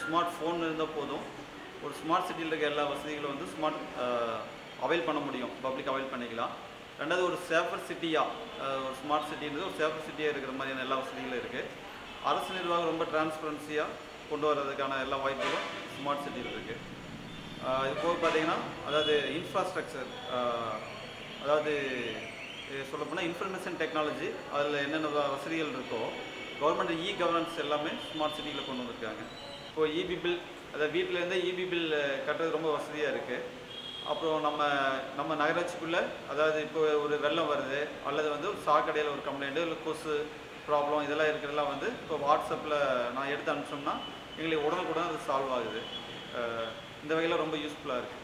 smart phone இருந்தால் போதும் ஒரு ஸ்மார்ட் சிட்டியில் இருக்க எல்லா வசதிகளும் வந்து ஸ்மார்ட் அவைல் பண்ண முடியும் பப்ளிக் அவைல் பண்ணிக்கலாம் ரெண்டாவது ஒரு சேஃபர் சிட்டியாக ஒரு ஸ்மார்ட் சிட்டின்றது ஒரு சேஃபர் சிட்டியாக இருக்கிற மாதிரியான எல்லா வசதிகளும் இருக்குது அரசு நிர்வாகம் ரொம்ப டிரான்ஸ்பரன்சியாக கொண்டு வர்றதுக்கான எல்லா வாய்ப்புகளும் ஸ்மார்ட் சிட்டியில் இருக்குது இது போக பார்த்தீங்கன்னா அதாவது இன்ஃப்ராஸ்ட்ரக்சர் அதாவது சொல்லப்போனால் இன்ஃபர்மேஷன் டெக்னாலஜி அதில் என்னென்ன வ- வசதிகள் இருக்கோ கவர்மெண்ட் இ கவர்னன்ஸ் எல்லாமே ஸ்மார்ட் சிட்டியில் கொண்டு வந்திருக்காங்க இப்போ இபி பில் அதாவது வீட்டிலேருந்தே இபி பில் கட்டுறது ரொம்ப வசதியாக இருக்குது அப்புறம் நம்ம நம்ம நகராட்சிக்குள்ளே அதாவது இப்போ ஒரு வெள்ளம் வருது அல்லது வந்து ஒரு சாக்கடையில் ஒரு கம்ப்ளைண்ட்டு இல்லை கொசு ப்ராப்ளம் இதெல்லாம் இருக்கிறதெல்லாம் வந்து இப்போ வாட்ஸ்அப்பில் நான் எடுத்து அனுப்பிச்சோம்னா எங்களுக்கு உடனுக்குடன் அது சால்வ் ஆகுது அஹ் இந்த வகையில் ரொம்ப யூஸ்ஃபுல்லாக இருக்குது